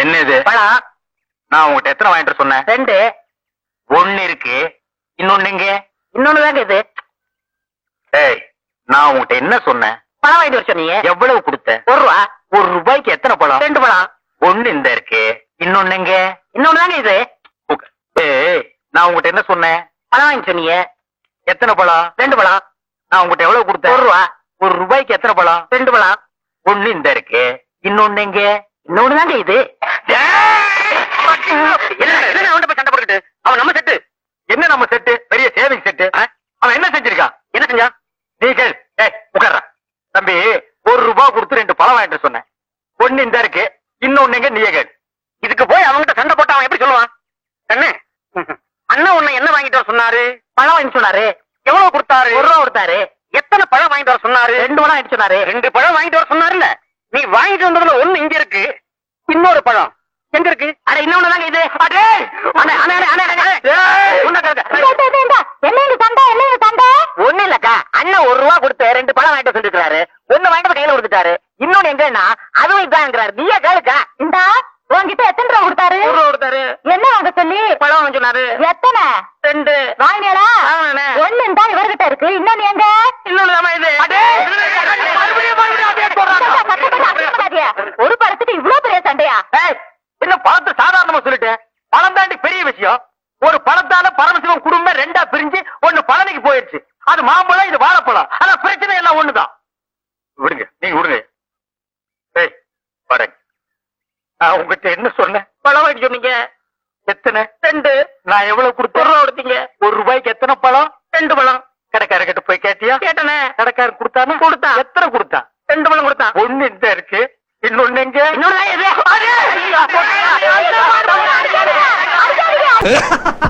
என்ன இது பழம் நான் உங்ககிட்ட எத்தனை வாங்கிட்டு வர சொன்னேன் ரெண்டு ஒண்ணு இருக்கு இன்னொன்னு எங்க இன்னொன்னு தாங்க இது ஏய் நான் உங்ககிட்ட என்ன சொன்னேன் பழம் வாங்கிட்டு வர சொன்னீங்க எவ்வளவு கொடுத்த ஒரு ரூபா ஒரு ரூபாய்க்கு எத்தனை பழம் ரெண்டு பழம் ஒண்ணு இந்த இருக்கு இன்னொன்னு எங்க இன்னொன்னு தாங்க இது உக்க- ஏய் நான் உங்ககிட்ட என்ன சொன்னேன் பழம் வாங்கி சொன்னீங்க எத்தனை பழம் ரெண்டு பழம் நான் உங்ககிட்ட எவ்வளவு கொடுத்தேன் ஒரு ரூபா ஒரு ரூபாய்க்கு எத்தனை பழம் ரெண்டு பழம் ஒண்ணு இந்த இருக்கு இன்னொன்னு எங்க இன்னொன்னு தாங்க இது என்ன அவன் போய் சண்டை போட்டுக்கிட்டு அவன் நம்ம செட்டு என்ன நம்ம செட்டு பெரிய சேவிங் செட்டு அவன் என்ன செஞ்சிருக்கான் என்ன செஞ்சான் நீ கேள் ஏய் உட்கார்றா தம்பி ஒரு ரூபாய் கொடுத்து ரெண்டு பழம் வாங்கிட்டு சொன்னேன் ஒண்ணு இந்த இருக்கு இன்னொன்னு எங்க நீயே கேள் இதுக்கு போய் அவன்கிட்ட சண்டை போட்டு அவன் எப்படி சொல்லுவான் கண்ணு அண்ணா உன்னை என்ன வாங்கிட்டு வர சொன்னாரு பழம் வாங்கி சொன்னாரு எவ்வளவு கொடுத்தாரு ஒரு ரூபா கொடுத்தாரு எத்தனை பழம் வாங்கிட்டு வர சொன்னாரு ரெண்டு பழம் வாங்கி சொன்னாரு ரெண்டு பழம் வாங்கிட்டு வர சொன்னாருல்ல நீ வாங்கிட்டு வந்ததுல ஒண்ணு இங்க இருக்கு இன்னொரு பழம் எங்க இருக்கு அட இன்னொன்னு தாங்க இது அடே! அண்ணே, அண்ணே, அண்ணே, அண்ணே, அண்ணே. ஏய், உன்னை கேட்க. என்ன இது சண்டை என்ன இது சண்டை ஒண்ணு இல்லக்கா அண்ணன் ஒரு ரூபா கொடுத்து ரெண்டு பழம் வாங்கிட்டு சொல்லிருக்காரு ஒண்ணு வாங்கிட்டு போய் கையில கொடுத்துட்டாரு இன்னொன்னு எங்கன்னா அதுவும் இதாங்கிறாரு நீயே கேளுக்கா இந்தா உன்கிட்ட எத்தனை ரூபா கொடுத்தாரு ஒரு ரூபா கொடுத்தாரு என்ன வாங்க சொல்லி பழம் வாங்க சொன்னாரு எத்தனை ரெண்டு வாங்கினீங்களா வாங்கினேன். ஒண்ணு இந்தா இவர்கிட்ட இருக்கு இன்னொன்னு எங்க இன்னொன்னு தாமா இது அடே! மறுபடியும் மறுபடியும் அதே சொல்றாங்க. சத்தம் போட்டு அடிக்க மாட்டியா? ஒரு பழத்துக்கு இவ்வளவு பெரிய சண்டையா ஏய், என்ன பழத்தை சாதாரணமா சொல்லிட்டேன் பழம் தாண்டி பெரிய விஷயம் ஒரு பழத்தால பரமசிவம் குடும்பம் ரெண்டா பிரிஞ்சு ஒண்ணு பழனிக்கு போயிடுச்சு அது மாம்பழம் இது வாழைப்பழம் ஆனா பிரச்சனை எல்லாம் ஒண்ணுதான் விடுங்க நீங்க விடுங்க ஏய் வரேன் நான் உங்ககிட்ட என்ன சொன்னேன் பழம் வாங்கி சொன்னீங்க எத்தனை ரெண்டு நான் எவ்வளவு கொடுத்தேன் ஒரு ரூபா கொடுத்தீங்க ஒரு ரூபாய்க்கு எத்தனை பழம் ரெண்டு பழம் கடைக்காரர்கிட்ட போய் கேட்டியா கேட்டனே கடைக்காரர் கொடுத்தானா கொடுத்தான். எத்தனை கொடுத்தான் ரெண்டு பழம் கொடுத்தான் ஒண்ணு இந்த இருக்கு இன்னொன்னு எங்க இன்னொன்னு தான் இது அடே! ஐயோ, போட்டு.